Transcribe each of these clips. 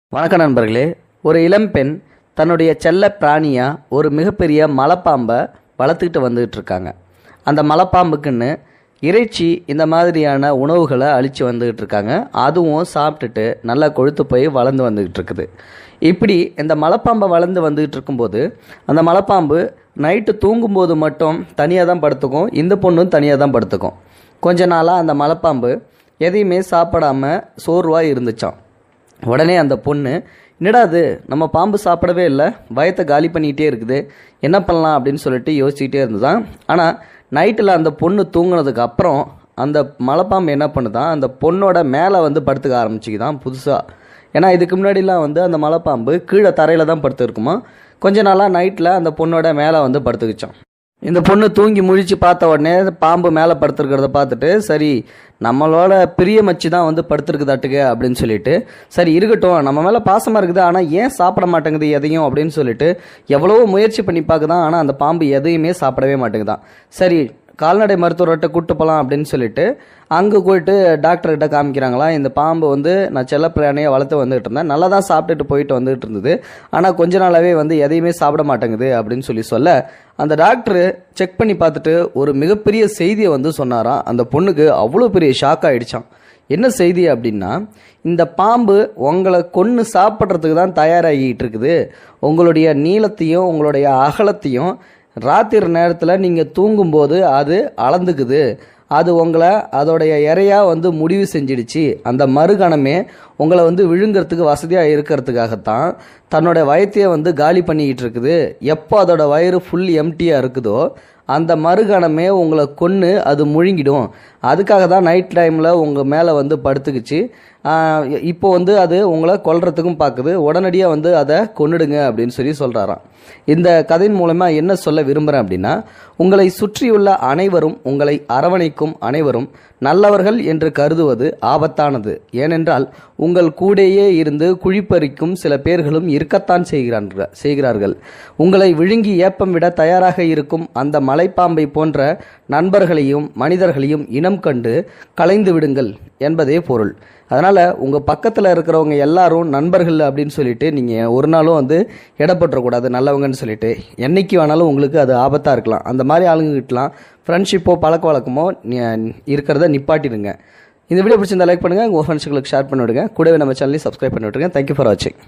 வணக்கம் நண்பர்களே ஒரு இளம்பெண் தன்னுடைய செல்ல பிராணியா ஒரு மிகப்பெரிய மலைப்பாம்பை வளர்த்துக்கிட்டு வந்துகிட்டு இருக்காங்க அந்த மலைப்பாம்புக்குன்னு இறைச்சி இந்த மாதிரியான உணவுகளை அழித்து வந்துகிட்டு இருக்காங்க அதுவும் சாப்பிட்டுட்டு நல்லா கொழுத்து போய் வளர்ந்து வந்துகிட்டு இருக்குது இப்படி இந்த மலைப்பாம்பை வளர்ந்து வந்துகிட்டு இருக்கும்போது அந்த மலைப்பாம்பு நைட்டு தூங்கும்போது மட்டும் தனியாக தான் படுத்துக்கும் இந்த பொண்ணும் தனியாக தான் படுத்துக்கும் கொஞ்ச நாளாக அந்த மலைப்பாம்பு எதையுமே சாப்பிடாம சோர்வாக இருந்துச்சாம் உடனே அந்த பொண்ணு என்னடா அது நம்ம பாம்பு சாப்பிடவே இல்லை வயத்தை காலி பண்ணிக்கிட்டே இருக்குது என்ன பண்ணலாம் அப்படின்னு சொல்லிட்டு யோசிச்சுக்கிட்டே இருந்ததான் ஆனால் நைட்டில் அந்த பொண்ணு தூங்குனதுக்கு அப்புறம் அந்த மலைப்பாம்பு என்ன பண்ணுதான் அந்த பொண்ணோட மேலே வந்து படுத்துக்க ஆரம்பிச்சுக்குதான் புதுசாக ஏன்னா இதுக்கு முன்னாடிலாம் வந்து அந்த மலைப்பாம்பு கீழே தரையில் தான் படுத்துருக்குமா கொஞ்ச நாளாக நைட்டில் அந்த பொண்ணோட மேலே வந்து படுத்துக்கிச்சான் இந்த பொண்ணு தூங்கி முழிச்சு பார்த்த உடனே பாம்பு மேலே படுத்துருக்கிறத பார்த்துட்டு சரி நம்மளோட பிரிய மச்சி தான் வந்து படுத்துருக்குதாட்டுக்கு அப்படின்னு சொல்லிட்டு சரி இருக்கட்டும் நம்ம மேலே பாசமாக இருக்குது ஆனால் ஏன் சாப்பிட மாட்டேங்குது எதையும் அப்படின்னு சொல்லிட்டு எவ்வளவோ முயற்சி பண்ணி பார்க்குதான் ஆனால் அந்த பாம்பு எதையுமே சாப்பிடவே மாட்டேங்குதான் சரி கால்நடை மருத்துவர்கிட்ட கூட்டு போகலாம் அப்படின்னு சொல்லிட்டு அங்கே போயிட்டு டாக்டர்கிட்ட காமிக்கிறாங்களாம் இந்த பாம்பு வந்து நான் செல்ல பிராணியை வளர்த்து வந்துகிட்டு இருந்தேன் நல்லா தான் சாப்பிட்டுட்டு போயிட்டு வந்துகிட்டு இருந்தது ஆனால் கொஞ்ச நாளாகவே வந்து எதையுமே சாப்பிட மாட்டேங்குது அப்படின்னு சொல்லி சொல்ல அந்த டாக்டர் செக் பண்ணி பார்த்துட்டு ஒரு மிகப்பெரிய செய்தியை வந்து சொன்னாராம் அந்த பொண்ணுக்கு அவ்வளோ பெரிய ஷாக் ஆயிடுச்சான் என்ன செய்தி அப்படின்னா இந்த பாம்பு உங்களை கொன்று சாப்பிட்றதுக்கு தான் தயாராகிட்டு இருக்குது உங்களுடைய நீளத்தையும் உங்களுடைய அகலத்தையும் ராத்திரி நேரத்தில் நீங்கள் தூங்கும்போது அது அளந்துக்குது அது உங்களை அதோடைய இறையா வந்து முடிவு செஞ்சிடுச்சு அந்த மறுகணமே உங்களை வந்து விழுங்கிறதுக்கு வசதியாக இருக்கிறதுக்காகத்தான் தன்னோட வயத்தையே வந்து காலி பண்ணிக்கிட்டு இருக்குது எப்போ அதோட வயிறு ஃபுல் எம்டியாக இருக்குதோ அந்த மறுகணமே உங்களை கொன்று அது முழுங்கிடும் அதுக்காக தான் நைட் டைமில் உங்கள் மேலே வந்து படுத்துக்கிச்சு ஆஹ் இப்போ வந்து அது உங்களை கொல்றதுக்கும் பார்க்குது உடனடியாக வந்து அதை கொன்னுடுங்க அப்படின்னு சொல்லி சொல்கிறாராம் இந்த கதையின் மூலமாக என்ன சொல்ல விரும்புகிறேன் அப்படின்னா உங்களை சுற்றியுள்ள அனைவரும் உங்களை அரவணைக்கும் அனைவரும் நல்லவர்கள் என்று கருதுவது ஆபத்தானது ஏனென்றால் உங்கள் கூடயே இருந்து குழிப்பறிக்கும் சில பேர்களும் இருக்கத்தான் செய்கிறார்கள் செய்கிறார்கள் உங்களை விழுங்கி ஏப்பம் விட தயாராக இருக்கும் அந்த மலைப்பாம்பை போன்ற நண்பர்களையும் மனிதர்களையும் இனம் கண்டு கலைந்து விடுங்கள் என்பதே பொருள் அதனால் உங்கள் பக்கத்தில் இருக்கிறவங்க எல்லாரும் நண்பர்கள் அப்படின்னு சொல்லிட்டு நீங்கள் ஒரு நாளும் வந்து இடப்பட்டுறக்கூடாது நல்லவங்கன்னு சொல்லிட்டு என்னைக்கு வேணாலும் உங்களுக்கு அது ஆபத்தாக இருக்கலாம் அந்த மாதிரி ஆளுங்ககிட்டலாம் ஃப்ரெண்ட்ஷிப்போ பழக்க வழக்கமோ நி- இருக்கிறத நிப்பாட்டிடுங்க இந்த வீடியோ பிடிச்சிருந்தா லைக் பண்ணுங்கள் உங்கள் ஃப்ரெண்ட்ஸுங்களுக்கு ஷேர் பண்ணி விடுங்க கூடவே நம்ம சேனலையும் சப்ஸ்கிரைப் பண்ணி விட்டுருங்க தேங்க்யூ ஃபார் வாட்சிங்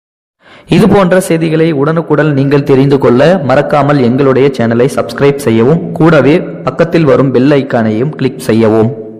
இது போன்ற செய்திகளை உடனுக்குடன் நீங்கள் தெரிந்து கொள்ள மறக்காமல் எங்களுடைய சேனலை சப்ஸ்கிரைப் செய்யவும் கூடவே பக்கத்தில் வரும் பெல் ஐக்கானையும் கிளிக் செய்யவும்